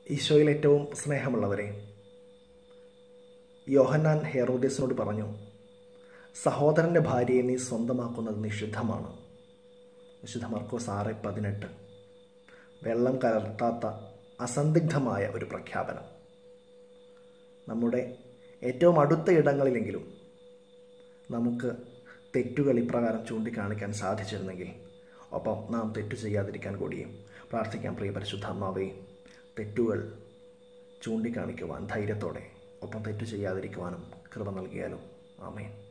ഈശോയിൽ ഏറ്റവും സ്നേഹമുള്ളവരെ യോഹന്നാൻ ഹെറോദേസിനോട് പറഞ്ഞു സഹോദരൻ്റെ ഭാര്യയെ നീ സ്വന്തമാക്കുന്നത് നിഷിദ്ധമാണ് വിശുദ്ധ മർക്കോസ് ആറ് പതിനെട്ട് വെള്ളം കലർത്താത്ത അസന്ദിഗ്ധമായ ഒരു പ്രഖ്യാപനം നമ്മുടെ ഏറ്റവും അടുത്ത ഇടങ്ങളിലെങ്കിലും നമുക്ക് തെറ്റുകൾ ഇപ്രകാരം ചൂണ്ടിക്കാണിക്കാൻ സാധിച്ചിരുന്നെങ്കിൽ ഒപ്പം നാം തെറ്റു ചെയ്യാതിരിക്കാൻ കൂടിയും പ്രാർത്ഥിക്കാം പ്രിയ പരിശുദ്ധാത്മാവേ തെറ്റുകൾ ചൂണ്ടിക്കാണിക്കുവാൻ ധൈര്യത്തോടെ ഒപ്പം തെറ്റു ചെയ്യാതിരിക്കുവാനും കൃപ നൽകിയാലും ആമേൻ